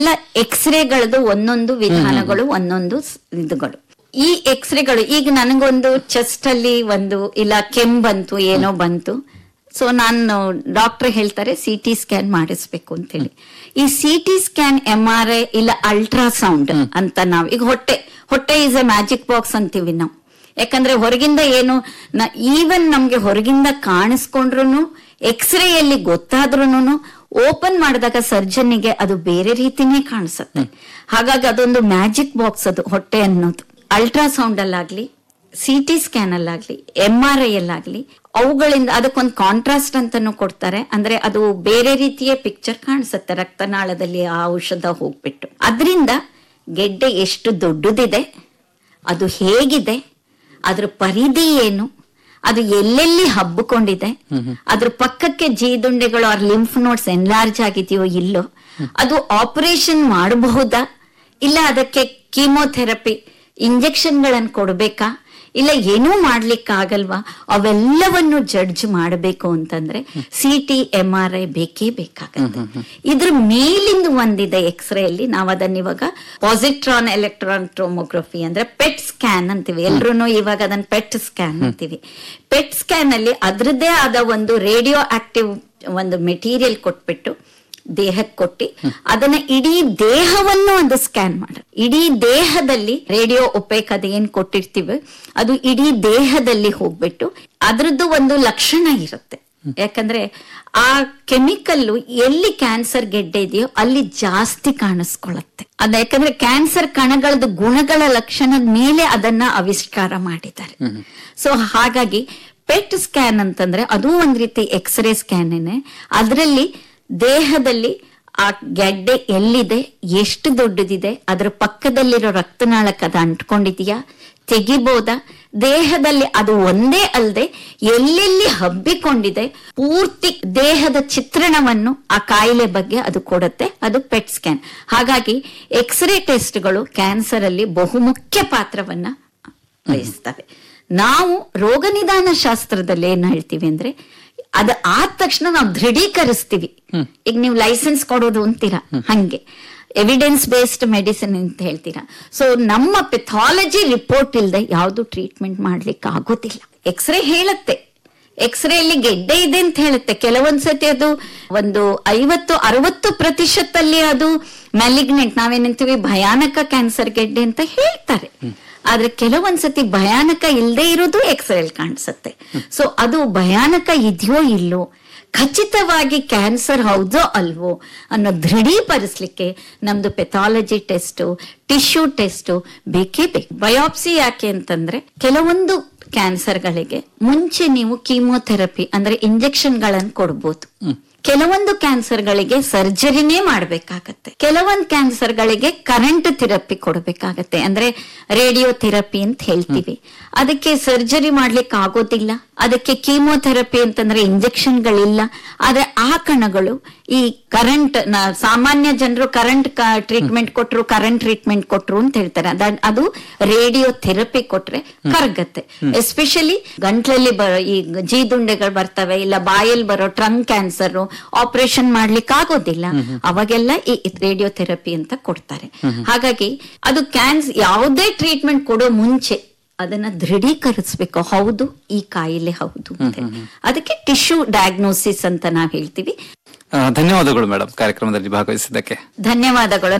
ಎಲ್ಲ ಎಕ್ಸ್ರೇಗಳದ್ದು ಒಂದೊಂದು ವಿಧಾನಗಳು ಒಂದೊಂದು ಸ್- ಇದುಗಳು ಈ ಎಕ್ಸ್ರೇಗಳು ಈಗ ನನಗೊಂದು ಚೆಸ್ಟ್ ಅಲ್ಲಿ ಒಂದು ಇಲ್ಲ ಕೆಮ್ ಬಂತು ಏನೋ ಬಂತು ಸೊ ನಾನು ಡಾಕ್ಟರ್ ಹೇಳ್ತಾರೆ ಸಿ ಟಿ ಸ್ಕ್ಯಾನ್ ಮಾಡಿಸ್ಬೇಕು ಅಂತೇಳಿ ಈ C T scan M R I ಇಲ್ಲ ಅಲ್ಟ್ರಾಸೌಂಡ್ ಅಂತ ನಾವು ಈಗ ಹೊಟ್ಟೆ ಹೊಟ್ಟೆ ಇಸ್ ಎ ಮ್ಯಾಜಿಕ್ ಬಾಕ್ಸ್ ಅಂತೀವಿ ನಾವು ಯಾಕಂದ್ರೆ ಹೊರಗಿಂದ ಏನು ಈವನ್ ನಮ್ಗೆ ಹೊರಗಿಂದ ಕಾಣಿಸ್ಕೊಂಡ್ರು ಎಕ್ಸ್ರೇಯಲ್ಲಿ ಗೊತ್ತಾದ್ರೂನು ಓಪನ್ ಮಾಡಿದಾಗ ಸರ್ಜನ್ಗೆ ಅದು ಬೇರೆ ರೀತಿನೇ ಕಾಣಿಸುತ್ತೆ ಹಾಗಾಗಿ ಅದೊಂದು ಮ್ಯಾಜಿಕ್ ಬಾಕ್ಸ್ ಅದು ಹೊಟ್ಟೆ ಅನ್ನೋದು ಅಲ್ಟ್ರಾಸೌಂಡ್ ಅಲ್ಲಾಗ್ಲಿ ಸಿ ಟಿ ಸ್ಕ್ಯಾನ್ ಅಲ್ಲಾಗ್ಲಿ ಎಂ ಆರ್ ಐ ಅಲ್ಲಾಗ್ಲಿ ಅವುಗಳಿಂದ ಅದಕ್ಕೊಂದು ಕಾಂಟ್ರಾಸ್ಟ್ ಅಂತಾನು ಕೊಡ್ತಾರೆ ಅಂದ್ರೆ ಅದು ಬೇರೆ ರೀತಿಯ ಪಿಕ್ಚರ್ ಕಾಣಿಸುತ್ತೆ ರಕ್ತನಾಳದಲ್ಲಿ ಆ ಔಷಧ ಹೋಗ್ಬಿಟ್ಟು ಅದರಿಂದ ಗೆಡ್ಡೆ ಎಷ್ಟು ದೊಡ್ಡದಿದೆ ಅದು ಹೇಗಿದೆ ಅದ್ರ ಪರಿಧಿ ಏನು ಅದು ಎಲ್ಲೆಲ್ಲಿ ಹಬ್ಬಿಕೊಂಡಿದೆ ಅದ್ರ ಪಕ್ಕಕ್ಕೆ ಜೀದುಂಡೆಗಳು ಆರ್ ಲಿಂಫ್ ನೋಟ್ಸ್ ಎನ್ಲಾರ್ಜ್ ಆಗಿದೆಯೋ ಇಲ್ಲೋ ಅದು ಆಪರೇಷನ್ ಮಾಡಬಹುದಾ ಇಲ್ಲ ಅದಕ್ಕೆ ಕೀಮೋಥೆರಪಿ ಇಂಜೆಕ್ಷನ್ಗಳನ್ನು ಕೊಡ್ಬೇಕಾ ಇಲ್ಲ ಏನೂ ಮಾಡ್ಲಿಕ್ಕಾಗಲ್ವಾ ಅವೆಲ್ಲವನ್ನು ಜಡ್ಜ್ ಮಾಡಬೇಕು ಅಂತಂದ್ರೆ C T M R I ಬೇಕೇ ಬೇಕಾಗತ್ತೆ ಇದ್ರ ಮೇಲಿಂದ ಒಂದಿದೆ ಎಕ್ಸ್ರೇ ಅಲ್ಲಿ ನಾವು ಅದನ್ನ ಇವಾಗ ಪಾಸಿಟ್ರಾನ್ ಎಲೆಕ್ಟ್ರಾನ್ ಟೋಮೋಗ್ರಫಿ ಅಂದ್ರೆ ಪೆಟ್ ಸ್ಕ್ಯಾನ್ ಅಂತೀವಿ ಎಲ್ರು ಇವಾಗ ಅದನ್ನ ಪೆಟ್ ಸ್ಕ್ಯಾನ್ ಅಂತೀವಿ ಪೆಟ್ ಸ್ಕ್ಯಾನ್ ಅಲ್ಲಿ ಅದ್ರದ್ದೇ ಆದ ಒಂದು ರೇಡಿಯೋ ಆಕ್ಟಿವ್ ಒಂದು ಮೆಟೀರಿಯಲ್ ಕೊಟ್ಬಿಟ್ಟು ದೇಹಕ್ಕೆ ಕೊಟ್ಟಿ ಅದನ್ನ ಇಡೀ ದೇಹವನ್ನು ಅದು ಸ್ಕ್ಯಾನ್ ಮಾಡ ಇಡೀ ದೇಹದಲ್ಲಿ ರೇಡಿಯೋ ಒಪೇಕ್ ಅದ ಏನ್ ಕೊಟ್ಟಿರ್ತೀವಿ ಅದು ಇಡೀ ದೇಹದಲ್ಲಿ ಹೋಗ್ಬಿಟ್ಟು ಅದ್ರದ್ದು ಒಂದು ಲಕ್ಷಣ ಇರುತ್ತೆ ಯಾಕಂದ್ರೆ ಆ ಕೆಮಿಕಲ್ಲು ಎಲ್ಲಿ ಕ್ಯಾನ್ಸರ್ ಗೆಡ್ಡೆ ಇದೆಯೋ ಅಲ್ಲಿ ಜಾಸ್ತಿ ಕಾಣಿಸ್ಕೊಳ್ಳುತ್ತೆ ಅದ ಯಾಕಂದ್ರೆ ಕ್ಯಾನ್ಸರ್ ಕಣಗಳದ್ದು ಗುಣಗಳ ಲಕ್ಷಣದ ಮೇಲೆ ಅದನ್ನ ಆವಿಷ್ಕಾರ ಮಾಡಿದ್ದಾರೆ ಸೊ ಹಾಗಾಗಿ ಪೆಟ್ ಸ್ಕ್ಯಾನ್ ಅಂತಂದ್ರೆ ಅದು ಒಂದ್ ರೀತಿ ಎಕ್ಸ್ರೇ ಸ್ಕ್ಯಾನ್ ಅದರಲ್ಲಿ ದೇಹದಲ್ಲಿ ಆ ಗೆಡ್ಡೆ ಎಲ್ಲಿದೆ ಎಷ್ಟು ದೊಡ್ಡದಿದೆ ಅದರ ಪಕ್ಕದಲ್ಲಿರೋ ರಕ್ತನಾಳಕ್ಕೆ ಅದು ಅಂಟ್ಕೊಂಡಿದೆಯಾ ತೆಗಿಬೋದಾ ದೇಹದಲ್ಲಿ ಅದು ಒಂದೇ ಅಲ್ಲದೆ ಎಲ್ಲೆಲ್ಲಿ ಹಬ್ಬಿಕೊಂಡಿದೆ ಪೂರ್ತಿ ದೇಹದ ಚಿತ್ರಣವನ್ನು ಆ ಕಾಯಿಲೆ ಬಗ್ಗೆ ಅದು ಕೊಡುತ್ತೆ ಅದು ಪೆಟ್ ಸ್ಕ್ಯಾನ್ ಹಾಗಾಗಿ ಎಕ್ಸ್ರೇ ಟೆಸ್ಟ್ಗಳು ಕ್ಯಾನ್ಸರ್ ಅಲ್ಲಿ ಬಹುಮುಖ್ಯ ಪಾತ್ರವನ್ನ ವಹಿಸ್ತವೆ ನಾವು ರೋಗ ನಿದಾನ ಶಾಸ್ತ್ರದಲ್ಲಿ ಏನ್ ಹೇಳ್ತೀವಿ ಅಂದ್ರೆ ಅದ ಆದ ತಕ್ಷಣ ನಾವು ದೃಢೀಕರಿಸ್ತೀವಿ ಈಗ ನೀವು ಲೈಸೆನ್ಸ್ ಕೊಡೋದು ಅಂತೀರಾ ಹಂಗೆ ಎವಿಡೆನ್ಸ್ ಬೇಸ್ಡ್ ಮೆಡಿಸಿನ್ ಅಂತ ಹೇಳ್ತೀರಾ ಸೊ ನಮ್ಮ ಪೆಥಾಲಜಿ ರಿಪೋರ್ಟ್ ಇಲ್ಲದೆ ಯಾವುದು ಟ್ರೀಟ್ಮೆಂಟ್ ಮಾಡ್ಲಿಕ್ಕೆ ಆಗೋದಿಲ್ಲ ಎಕ್ಸ್ರೇ ಹೇಳುತ್ತೆ ಎಕ್ಸ್ರೇ ಅಲ್ಲಿ ಗೆಡ್ಡೆ ಇದೆ ಅಂತ ಹೇಳುತ್ತೆ ಕೆಲವೊಂದ್ಸತಿ ಅದು ಒಂದು ಐವತ್ತು ಅರವತ್ತು ಪ್ರತಿಶತಲ್ಲಿ ಅದು ಮ್ಯಾಲಿಗ್ನೆಂಟ್ ನಾವೇನಂತೀವಿ ಭಯಾನಕ ಕ್ಯಾನ್ಸರ್ ಗೆಡ್ಡೆ ಅಂತ ಹೇಳ್ತಾರೆ ಆದ್ರೆ ಕೆಲವೊಂದ್ಸತಿ ಭಯಾನಕ ಇಲ್ಲದೆ ಇರೋದು ಎಕ್ಸ್ರೇ ಕಾಣಿಸುತ್ತೆ ಸೊ ಅದು ಭಯಾನಕ ಇದೆಯೋ ಇಲ್ಲೋ ಖಚಿತವಾಗಿ ಕ್ಯಾನ್ಸರ್ ಹೌದೋ ಅಲ್ವೋ ಅನ್ನೋ ದೃಢೀಕರಿಸ್ಲಿಕ್ಕೆ ನಮ್ದು ಪೆಥಾಲಜಿ ಟೆಸ್ಟ್ ಟಿಶ್ಯೂ ಟೆಸ್ಟ್ ಬೇಕೇ ಬೇಕು ಬಯೋಪ್ಸಿ ಯಾಕೆ ಅಂತಂದ್ರೆ ಕೆಲವೊಂದು ಕ್ಯಾನ್ಸರ್ಗಳಿಗೆ ಮುಂಚೆ ನೀವು ಕೀಮೋಥೆರಪಿ ಅಂದ್ರೆ ಇಂಜೆಕ್ಷನ್ಗಳನ್ನು ಕೊಡ್ಬೋದು ಕೆಲವೊಂದು ಕ್ಯಾನ್ಸರ್ಗಳಿಗೆ ಸರ್ಜರಿನೇ ಮಾಡ್ಬೇಕಾಗತ್ತೆ ಕೆಲವೊಂದು ಕ್ಯಾನ್ಸರ್ಗಳಿಗೆ ಕರೆಂಟ್ ಥೆರಪಿ ಕೊಡಬೇಕಾಗತ್ತೆ ಅಂದ್ರೆ ರೇಡಿಯೋ ಥೆರಪಿ ಅಂತ ಹೇಳ್ತೀವಿ ಅದಕ್ಕೆ ಸರ್ಜರಿ ಮಾಡ್ಲಿಕ್ಕೆ ಆಗೋದಿಲ್ಲ ಅದಕ್ಕೆ ಕೀಮೋಥೆರಪಿ ಅಂತಂದ್ರೆ ಇಂಜೆಕ್ಷನ್ಗಳಿಲ್ಲ ಆದ್ರೆ ಆ ಕಣಗಳು ಈ ಕರೆಂಟ್ ಸಾಮಾನ್ಯ ಜನರು ಕರೆಂಟ್ ಟ್ರೀಟ್ಮೆಂಟ್ ಕೊಟ್ರು ಕರೆಂಟ್ ಟ್ರೀಟ್ಮೆಂಟ್ ಕೊಟ್ರು ಅಂತ ಹೇಳ್ತಾರೆ ಅದ- ಅದು ರೇಡಿಯೋ ಥೆರಪಿ ಕೊಟ್ರೆ ಕರಗತ್ತೆ ಎಸ್ಪೆಷಲಿ ಗಂಟ್ಲಲ್ಲಿ ಬರೋ ಈ ಜೀದುಂಡೆಗಳು ಬರ್ತವೆ ಇಲ್ಲ ಬಾಯಲ್ಲಿ ಬರೋ ಟ್ರಂಕ್ ಕ್ಯಾನ್ಸರ್ ಆಪರೇಷನ್ ಮಾಡ್ಲಿಕ್ಕೆ ಆಗೋದಿಲ್ಲ ಅವಾಗೆಲ್ಲ ಈ ರೇಡಿಯೋ ಥೆರಪಿ ಅಂತ ಕೊಡ್ತಾರೆ ಹಾಗಾಗಿ ಅದು ಕ್ಯಾನ್ಸ್ ಯಾವುದೇ ಟ್ರೀಟ್ಮೆಂಟ್ ಕೊಡೋ ಮುಂಚೆ ಅದನ್ನ ದೃಢೀಕರಿಸ್ಬೇಕು ಹೌದು ಈ ಕಾಯಿಲೆ ಹೌದು ಅಂತ ಹೇಳಿ. ಅದಕ್ಕೆ ಟಿಶ್ಯೂ ಡಯಾಗ್ನೋಸಿಸ್ ಅಂತ ನಾವ್ ಹೇಳ್ತೀವಿ ಆ, ಧನ್ಯವಾದಗಳು ಮೇಡಮ್ ಕಾರ್ಯಕ್ರಮದಲ್ಲಿ ಭಾಗವಹಿಸಿದ್ದಕ್ಕೆ ಧನ್ಯವಾದಗಳು